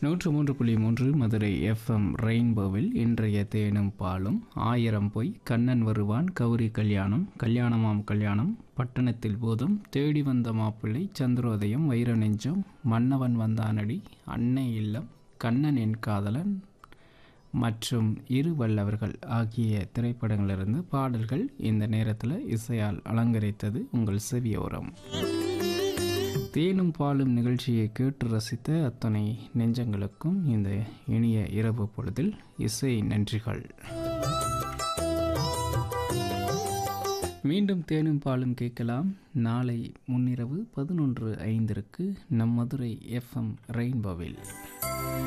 நூற்று மூன்று புள்ளி மூன்று மதுரை எஃப்எம் ரெயின்போவில் இன்றைய தேனும் பாலும் ஆயிரம் பொய் கண்ணன் வருவான் கௌரி கல்யாணம் கல்யாணமாம் கல்யாணம் பட்டணத்தில் போதும் தேடி வந்த மாப்பிள்ளை சந்திரோதயம் வைர நெஞ்சம் மன்னவன் வந்தானடி அன்னை இல்லம் கண்ணன் என் காதலன் மற்றும் இரு வல்லவர்கள் ஆகிய திரைப்படங்களிலிருந்து பாடல்கள் இந்த நேரத்தில் இசையால் அலங்கரித்தது உங்கள் செவியோரம் தேனும் பாலும் நிகழ்ச்சியை கேட்டு ரசித்த அத்தனை நெஞ்சங்களுக்கும் இந்த இனிய இரவு பொழுதில் இசை நன்றிகள் மீண்டும் தேனும் பாலும் கேட்கலாம் நாளை முன்னிரவு பதினொன்று ஐந்திற்கு நம் மதுரை எஃப்எம் ரெயின்போவில்